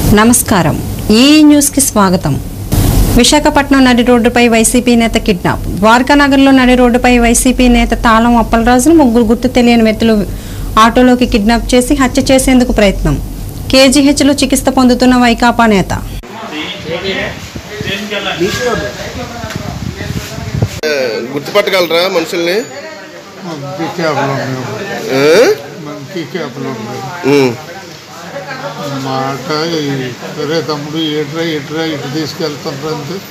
నమస్కారం ఈ న్యూస్కి స్వాగతం విశాఖపట్నం నడి రోడ్డుపై వైసీపీ నేత కిడ్నాప్ ద్వారకానగర్లో నడి రోడ్డుపై వైసీపీ నేత తాళం అప్పలరాజును ముగ్గురు గుర్తు తెలియని వ్యక్తులు ఆటోలోకి కిడ్నాప్ చేసి హత్య చేసేందుకు ప్రయత్నం కేజీహెచ్లో చికిత్స పొందుతున్న వైకాపా నేత గుర్తుపట్టగలరా మనుషుల్ని మంచి చేపలు ఉన్నాయి ఆ? మంచి చేపలు ఉన్నాయి ఉమ్. మాట ఈ- సరే తమ్ముడు ఏట్రా ఏట్రా ఇటు తీసుకెళ్తుండ్రు అంతే